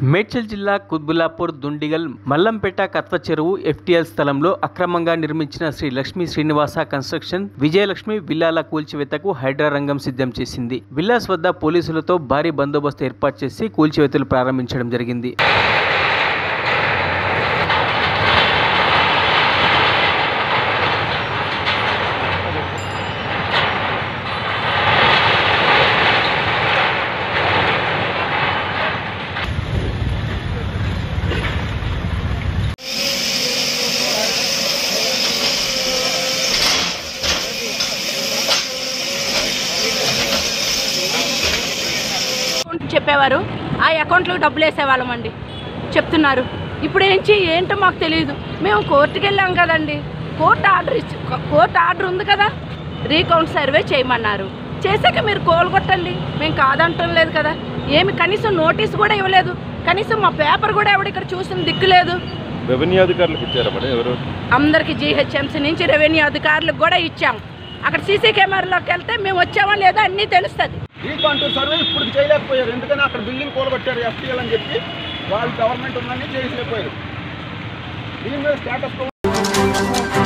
మేడ్చల్ జిల్లా కుత్బుల్లాపూర్ దుండిగల్ మల్లంపేట కత్వ చెరువు ఎఫ్టీఎల్ స్థలంలో అక్రమంగా నిర్మించిన శ్రీ లక్ష్మీ శ్రీనివాస కన్స్ట్రక్షన్ విజయలక్ష్మి విల్లాల కూల్చివేతకు హైడ్రా రంగం సిద్ధం చేసింది విల్లాస్ వద్ద పోలీసులతో భారీ బందోబస్తు ఏర్పాటు చేసి కూల్చివేతలు ప్రారంభించడం జరిగింది అకౌంట్ చెప్పేవారు ఆ అకౌంట్లో డబ్బులు వేసేవాళ్ళం అండి చెప్తున్నారు ఇప్పుడు ఏంచి ఏంటో మాకు తెలియదు మేము కోర్టుకి వెళ్ళాం కదండి కోర్టు ఆర్డర్ ఇచ్చి కోర్టు ఆర్డర్ ఉంది కదా రీకౌంట్ సర్వే చేయమన్నారు చేశాక మీరు కోలు కొట్టండి మేము కాదంటం లేదు కదా ఏమి కనీసం నోటీస్ కూడా ఇవ్వలేదు కనీసం మా పేపర్ కూడా ఎవడు ఇక్కడ చూసిన దిక్కు లేదు రెవెన్యూ అధికారులకు ఇచ్చారా మేడం ఎవరు అందరికి జీహెచ్ఎంసీ నుంచి రెవెన్యూ అధికారులకు కూడా ఇచ్చాం అక్కడ సీసీ కెమెరాలోకి వెళ్తే మేము వచ్చామా లేదా అన్నీ తెలుస్తుంది రీకాంటూర్ సర్వే ఇప్పుడు చేయలేకపోయారు ఎందుకని అక్కడ బిల్డింగ్ కూలగొట్టారు ఎఫ్టీఎల్ అని చెప్పి వాళ్ళు గవర్నమెంట్ ఉందని చేయలేకపోయారు దీని మీద స్టేటస్